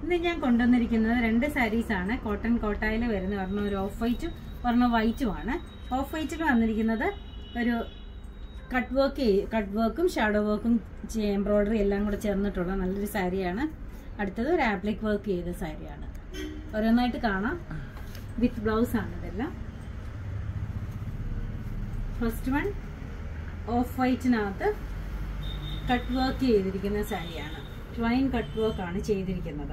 ഇന്ന് ഞാൻ കൊണ്ടുവന്നിരിക്കുന്നത് രണ്ട് സാരീസ് ആണ് കോട്ടൺ കോട്ടായിൽ വരുന്ന ഒരെണ്ണം ഒരു ഓഫ് വൈറ്റും ഒരെണ്ണം വൈറ്റുമാണ് ഓഫ് വൈറ്റിൽ വന്നിരിക്കുന്നത് ഒരു കട്ട് വർക്ക് കട്ട് വർക്കും ഷാഡോ വർക്കും എംബ്രോയിഡറി എല്ലാം കൂടെ ചേർന്നിട്ടുള്ള നല്ലൊരു സാരിയാണ് അടുത്തത് ഒരു ആപ്ലിക് വർക്ക് ചെയ്ത സാരിയാണ് ഓരോന്നായിട്ട് കാണാം വിത്ത് ബ്ലൗസ് ആണ് ഇതെല്ലാം ഫസ്റ്റ് വൺ ഓഫ് വൈറ്റിനകത്ത് കട്ട് വർക്ക് ചെയ്തിരിക്കുന്ന സാരിയാണ് ട്വൈൻ കട്ട് വർക്ക് ആണ് ചെയ്തിരിക്കുന്നത്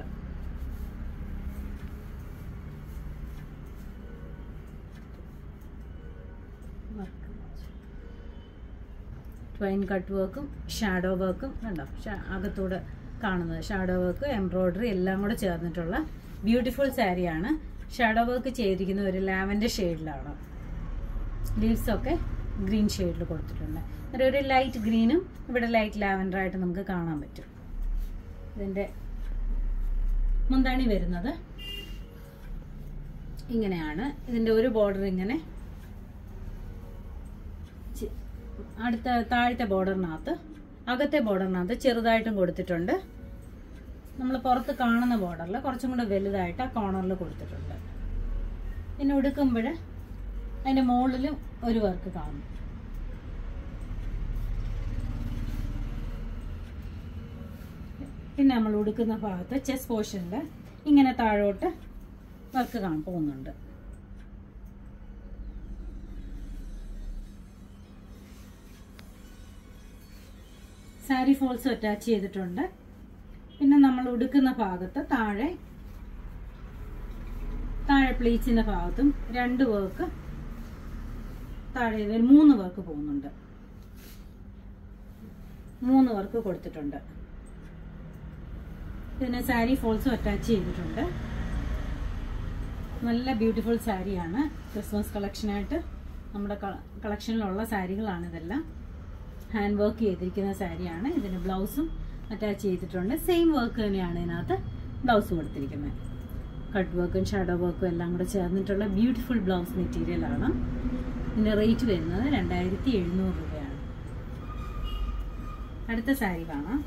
ട്വൈൻ കട്ട് വർക്കും ഷാഡോ വർക്കും കണ്ടോ ഷാ- അകത്തൂടെ കാണുന്നത് ഷാഡോ വർക്ക് എംബ്രോയിഡറി എല്ലാം കൂടെ ചേർന്നിട്ടുള്ള ബ്യൂട്ടിഫുൾ സാരിയാണ് ഷാഡോ വർക്ക് ചെയ്തിരിക്കുന്ന ഒരു ലാവൻഡർ ഷെയ്ഡിലാണ് ലീവ്സ് ഒക്കെ ഗ്രീൻ ഷെയ്ഡിൽ കൊടുത്തിട്ടുണ്ട് ഒരു ഒരു ലൈറ്റ് ഗ്രീനും ഇവിടെ ലൈറ്റ് ലാവൻഡർ ആയിട്ട് നമുക്ക് കാണാൻ പറ്റും ഇതിന്റെ മുന്താണി വരുന്നത് ഇങ്ങനെയാണ് ഇതിന്റെ ഒരു ബോർഡർ ഇങ്ങനെ ചി- അടുത്ത താഴത്തെ ബോർഡറിനകത്ത് അകത്തെ ബോർഡറിനകത്ത് ചെറുതായിട്ടും കൊടുത്തിട്ടുണ്ട് നമ്മൾ പുറത്ത് കാണുന്ന ബോർഡറിൽ കുറച്ചും കൂടെ വലുതായിട്ട് ആ കോർണറിൽ കൊടുത്തിട്ടുണ്ട് പിന്നെ ഉടുക്കുമ്പോൾ അതിന്റെ മുകളിലും ഒരു വർക്ക് കാണും പിന്നെ നമ്മൾ ഉടുക്കുന്ന ഭാഗത്ത് ചെസ് പോർഷനിൽ ഇങ്ങനെ താഴോട്ട് വർക്ക് കാണാൻ പോകുന്നുണ്ട് സാരി ഫോൾസ് അറ്റാച്ച് ചെയ്തിട്ടുണ്ട് പിന്നെ നമ്മൾ ഉടുക്കുന്ന ഭാഗത്ത് താഴെ താഴെ പ്ലീച്ചിന്റെ ഭാഗത്തും രണ്ട് വർക്ക് താഴെ ഒരു മൂന്ന് വർക്ക് പോകുന്നുണ്ട് മൂന്ന് വർക്ക് കൊടുത്തിട്ടുണ്ട് ഇതിന് സാരി ഫോൾസും അറ്റാച്ച് ചെയ്തിട്ടുണ്ട് നല്ല ബ്യൂട്ടിഫുൾ സാരിയാണ് ക്രിസ്മസ് കളക്ഷനായിട്ട് നമ്മുടെ കളക്ഷനിലുള്ള സാരികളാണ് ഇതെല്ലാം ഹാൻഡ് വർക്ക് ചെയ്തിരിക്കുന്ന സാരിയാണ് ഇതിന് ബ്ലൗസും അറ്റാച്ച് ചെയ്തിട്ടുണ്ട് സെയിം വർക്ക് തന്നെയാണ് ഇതിനകത്ത് ബ്ലൗസ് കൊടുത്തിരിക്കുന്നത് കട്ട് വർക്കും ഷാഡോ വർക്കും എല്ലാം കൂടെ ചേർന്നിട്ടുള്ള ബ്യൂട്ടിഫുൾ ബ്ലൗസ് മെറ്റീരിയൽ ആണ് ഇതിന്റെ റേറ്റ് വരുന്നത് രണ്ടായിരത്തി എഴുന്നൂറ് രൂപയാണ് അടുത്ത സാരി കാണാം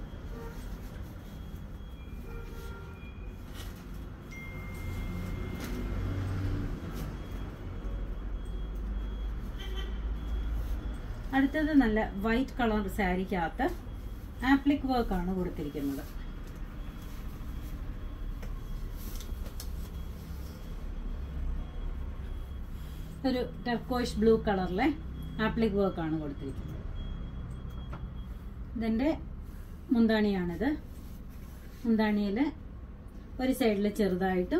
അടുത്തത് നല്ല വൈറ്റ് കളർ സാരിക്കകത്ത് ആപ്ലിക് വർക്ക് ആണ് കൊടുത്തിരിക്കുന്നത് ഒരു ടെർക്കോയിഷ് ബ്ലൂ കളറിലെ ആപ്ലിക് വർക്ക് ആണ് കൊടുത്തിരിക്കുന്നത് ഇതിന്റെ മുന്താണിയാണിത് മുന്താണിയിൽ ഒരു സൈഡിൽ ചെറുതായിട്ടും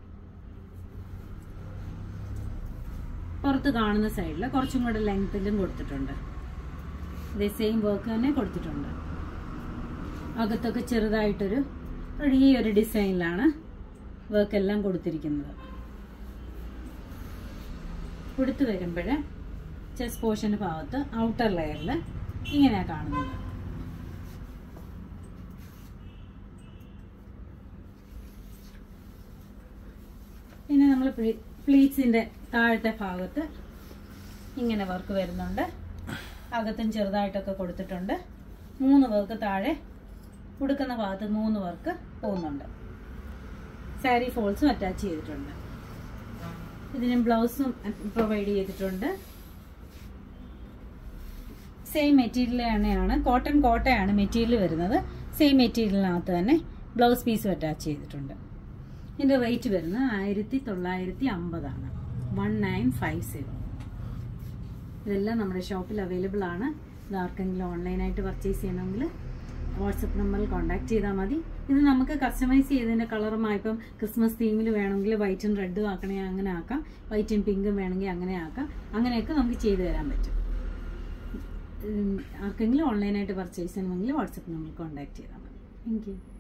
പുറത്ത് കാണുന്ന സൈഡിൽ കുറച്ചും കൂടെ ലെങ്ത്തിലും കൊടുത്തിട്ടുണ്ട് ഇതേ സെയിം വർക്ക് തന്നെ കൊടുത്തിട്ടുണ്ട് അകത്തൊക്കെ ചെറുതായിട്ടൊരു ഒരു ഈ ഒരു ഡിസൈനിലാണ് വർക്ക് എല്ലാം കൊടുത്തിരിക്കുന്നത് കൊടുത്തു വരുമ്പോൾ ചെസ് പോർഷന് ഭാഗത്ത് ഔട്ടർ ലെയറിൽ ഇങ്ങനെയാണ് കാണുന്നത് പിന്നെ നമ്മൾ പ്ലീറ്റ്സിന്റെ താഴത്തെ ഭാഗത്ത് ഇങ്ങനെ വർക്ക് വരുന്നുണ്ട് അകത്തും ചെറുതായിട്ടൊക്കെ കൊടുത്തിട്ടുണ്ട് മൂന്ന് വർക്ക് താഴെ ഉടുക്കുന്ന ഭാഗത്ത് മൂന്ന് വർക്ക് പോകുന്നുണ്ട് സാരി ഫോൾസും അറ്റാച്ച് ചെയ്തിട്ടുണ്ട് ഇതിന് ബ്ലൗസും പ്രൊവൈഡ് ചെയ്തിട്ടുണ്ട് സെയിം മെറ്റീരിയൽ തന്നെയാണ് കോട്ടൺ കോട്ടയാണ് മെറ്റീരിയൽ വരുന്നത് സെയിം മെറ്റീരിയലിനകത്ത് തന്നെ ബ്ലൗസ് പീസും അറ്റാച്ച് ചെയ്തിട്ടുണ്ട് ഇതിന്റെ റേറ്റ് വരുന്നത് ആയിരത്തി തൊള്ളായിരത്തി അമ്പതാണ് വൺ നയൻ ഫൈവ് സീറോ ഇതെല്ലാം നമ്മുടെ ഷോപ്പിൽ അവൈലബിൾ ആണ് ഇത് ആർക്കെങ്കിലും ഓൺലൈനായിട്ട് പർച്ചേസ് ചെയ്യണമെങ്കിൽ വാട്സപ്പ് നമ്പറിൽ കോൺടാക്ട് ചെയ്താൽ മതി ഇത് നമുക്ക് കസ്റ്റമൈസ് ചെയ്തതിന്റെ കളറും ഇപ്പം ക്രിസ്മസ് തീമിൽ വേണമെങ്കിൽ വൈറ്റും റെഡും ആക്കണേ അങ്ങനെ ആക്കാം വൈറ്റും പിങ്കും വേണമെങ്കിൽ അങ്ങനെ ആക്കാം അങ്ങനെയൊക്കെ നമുക്ക് ചെയ്തു തരാൻ പറ്റും ഉം, ആർക്കെങ്കിലും ഓൺലൈനായിട്ട് പർച്ചേസ് ചെയ്യണമെങ്കിൽ വാട്സപ്പ് നമ്പറിൽ കോൺടാക്ട് ചെയ്താൽ മതി താങ്ക് യു